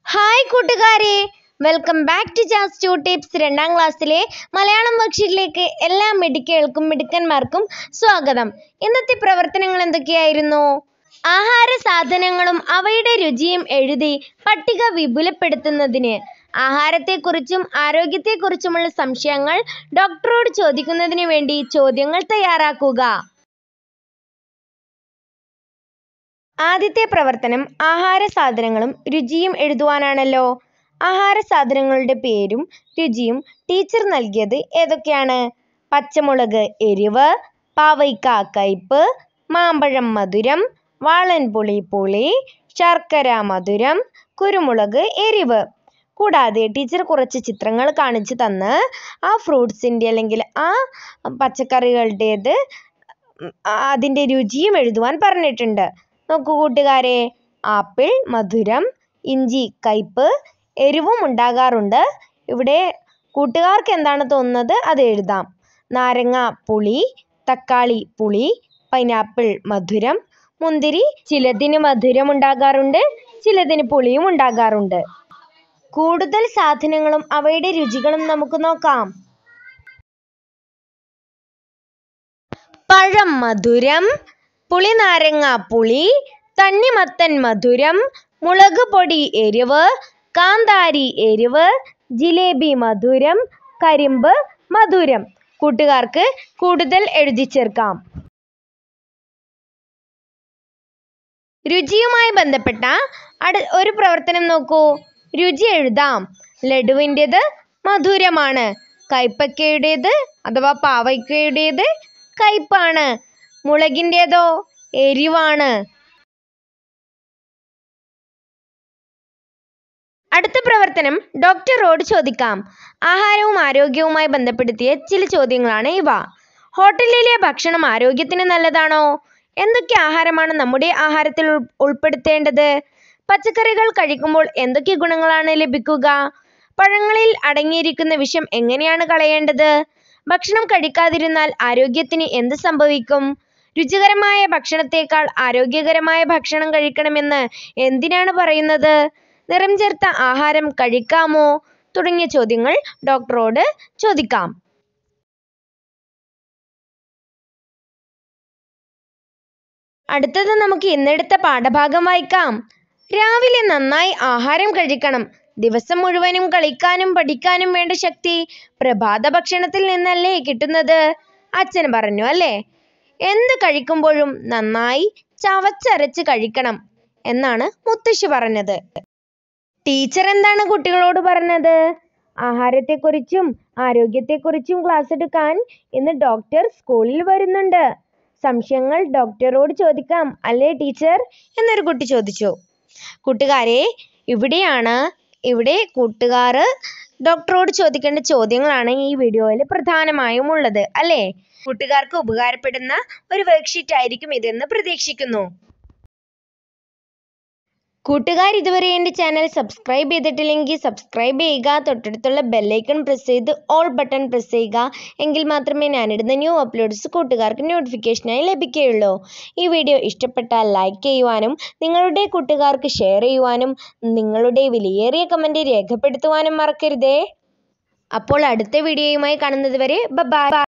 hi കൂട്ടുകാരെ welcome back to ജാസ് ടു ടിപ്സ് രണ്ടാം ക്ലാസ്സിലെ മലയാളം വർക്ക്ഷീറ്റിലേക്ക് എല്ലാ മിടുക്കികൾക്കും മിടുക്കന്മാർക്കും സ്വാഗതം ഇന്നത്തെ പ്രവർത്തനങ്ങൾ എന്തൊക്കെയായിരുന്നു ആഹാര സാധനങ്ങളും അവയുടെ രുചിയും എഴുതി പട്ടിക വിപുലപ്പെടുത്തുന്നതിന് ആഹാരത്തെക്കുറിച്ചും ആരോഗ്യത്തെക്കുറിച്ചുമുള്ള സംശയങ്ങൾ ഡോക്ടറോട് ചോദിക്കുന്നതിന് വേണ്ടി ചോദ്യങ്ങൾ തയ്യാറാക്കുക ആദ്യത്തെ പ്രവർത്തനം ആഹാര സാധനങ്ങളും രുചിയും എഴുതുവാനാണല്ലോ ആഹാര സാധനങ്ങളുടെ പേരും രുചിയും ടീച്ചർ നൽകിയത് ഏതൊക്കെയാണ് പച്ചമുളക് എരിവ് പാവയ്ക്ക കയ്പ് മാമ്പഴം മധുരം വാളൻപുളി പുളി ശർക്കര മധുരം കുരുമുളക് എരിവ് കൂടാതെ ടീച്ചർ കുറച്ച് ചിത്രങ്ങൾ കാണിച്ചു തന്ന് ആ ഫ്രൂട്ട്സിൻ്റെ അല്ലെങ്കിൽ ആ പച്ചക്കറികളുടേത് അതിൻ്റെ രുചിയും എഴുതുവാൻ പറഞ്ഞിട്ടുണ്ട് നോക്കൂ കൂട്ടുകാരെ ആപ്പിൾ മധുരം ഇഞ്ചി കയ്പ് എരിവും ഉണ്ടാകാറുണ്ട് ഇവിടെ കൂട്ടുകാർക്ക് എന്താണ് തോന്നുന്നത് അത് എഴുതാം നാരങ്ങ പുളി തക്കാളി പുളി പൈനാപ്പിൾ മധുരം മുന്തിരി ചിലതിന് മധുരം ഉണ്ടാകാറുണ്ട് ചിലതിന് പുളിയും ഉണ്ടാകാറുണ്ട് കൂടുതൽ സാധനങ്ങളും അവയുടെ രുചികളും നമുക്ക് നോക്കാം പഴം മധുരം പുളിനാരങ്ങ പുളി തണ്ണിമത്തൻ മധുരം മുളക് പൊടി എരിവ് കാന്താരി എരിവ് ജിലേബി മധുരം കരിമ്പ് മധുരം കൂട്ടുകാർക്ക് കൂടുതൽ എഴുതി ചേർക്കാം രുചിയുമായി ബന്ധപ്പെട്ട അടു ഒരു പ്രവർത്തനം നോക്കൂ രുചി എഴുതാം ലഡുവിൻ്റെത് മധുരമാണ് കൈപ്പക്കയുടേത് അഥവാ പാവയ്ക്കയുടേത് കയ്പാണ് മുളകിൻ്റേതോ എരിവാണ് അടുത്ത പ്രവർത്തനം ഡോക്ടറോട് ചോദിക്കാം ആഹാരവും ആരോഗ്യവുമായി ബന്ധപ്പെടുത്തിയ ചില ചോദ്യങ്ങളാണ് ഇവ ഹോട്ടലിലെ ഭക്ഷണം ആരോഗ്യത്തിന് നല്ലതാണോ എന്തൊക്കെ ആഹാരമാണ് നമ്മുടെ ആഹാരത്തിൽ ഉൾ- ഉൾപ്പെടുത്തേണ്ടത് പച്ചക്കറികൾ കഴിക്കുമ്പോൾ എന്തൊക്കെ ഗുണങ്ങളാണ് ലഭിക്കുക പഴങ്ങളിൽ അടങ്ങിയിരിക്കുന്ന വിഷം എങ്ങനെയാണ് കളയേണ്ടത് ഭക്ഷണം കഴിക്കാതിരുന്നാൽ ആരോഗ്യത്തിന് എന്ത് സംഭവിക്കും രുചികരമായ ഭക്ഷണത്തേക്കാൾ ആരോഗ്യകരമായ ഭക്ഷണം കഴിക്കണമെന്ന് എന്തിനാണ് പറയുന്നത് നിറം ചേർത്ത ആഹാരം കഴിക്കാമോ തുടങ്ങിയ ചോദ്യങ്ങൾ ഡോക്ടറോട് ചോദിക്കാം അടുത്തത് നമുക്ക് ഇന്നെടുത്ത പാഠഭാഗം വായിക്കാം രാവിലെ നന്നായി ആഹാരം കഴിക്കണം ദിവസം മുഴുവനും കളിക്കാനും പഠിക്കാനും വേണ്ട ശക്തി പ്രഭാത ഭക്ഷണത്തിൽ നിന്നല്ലേ കിട്ടുന്നത് അച്ഛൻ പറഞ്ഞു അല്ലേ എന്ത് കഴിക്കുമ്പോഴും നന്നായി ചവച്ചരച്ച് കഴിക്കണം എന്നാണ് മുത്തശ്ശി പറഞ്ഞത് ടീച്ചർ എന്താണ് കുട്ടികളോട് പറഞ്ഞത് ആഹാരത്തെക്കുറിച്ചും ആരോഗ്യത്തെക്കുറിച്ചും ക്ലാസ് എടുക്കാൻ ഇന്ന് ഡോക്ടർ സ്കൂളിൽ വരുന്നുണ്ട് സംശയങ്ങൾ ഡോക്ടറോട് ചോദിക്കാം അല്ലേ ടീച്ചർ എന്നൊരു കുട്ടി ചോദിച്ചു കൂട്ടുകാരെ ഇവിടെയാണ് ഇവിടെ കൂട്ടുകാർ ഡോക്ടറോട് ചോദിക്കേണ്ട ചോദ്യങ്ങളാണ് ഈ വീഡിയോയിൽ പ്രധാനമായും ഉള്ളത് അല്ലേ കൂട്ടുകാർക്ക് ഉപകാരപ്പെടുന്ന ഒരു വർക്ക്ഷീറ്റ് ആയിരിക്കും ഇതെന്ന് പ്രതീക്ഷിക്കുന്നു കൂട്ടുകാർ ഇതുവരെ എൻ്റെ ചാനൽ സബ്സ്ക്രൈബ് ചെയ്തിട്ടില്ലെങ്കിൽ സബ്സ്ക്രൈബ് ചെയ്യുക തൊട്ടടുത്തുള്ള ബെല്ലൈക്കൺ പ്രസ് ചെയ്ത് ഓൾ ബട്ടൺ പ്രസ് ചെയ്യുക എങ്കിൽ മാത്രമേ ഞാനിടുന്ന ന്യൂ അപ്ലോഡ്സ് കൂട്ടുകാർക്ക് നോട്ടിഫിക്കേഷനായി ലഭിക്കുകയുള്ളൂ ഈ വീഡിയോ ഇഷ്ടപ്പെട്ടാൽ ലൈക്ക് ചെയ്യുവാനും നിങ്ങളുടെ കൂട്ടുകാർക്ക് ഷെയർ ചെയ്യുവാനും നിങ്ങളുടെ വിലയേറിയ കമൻറ്റ് രേഖപ്പെടുത്തുവാനും മറക്കരുതേ അപ്പോൾ അടുത്ത വീഡിയോയുമായി കാണുന്നത് വരെ ബൈ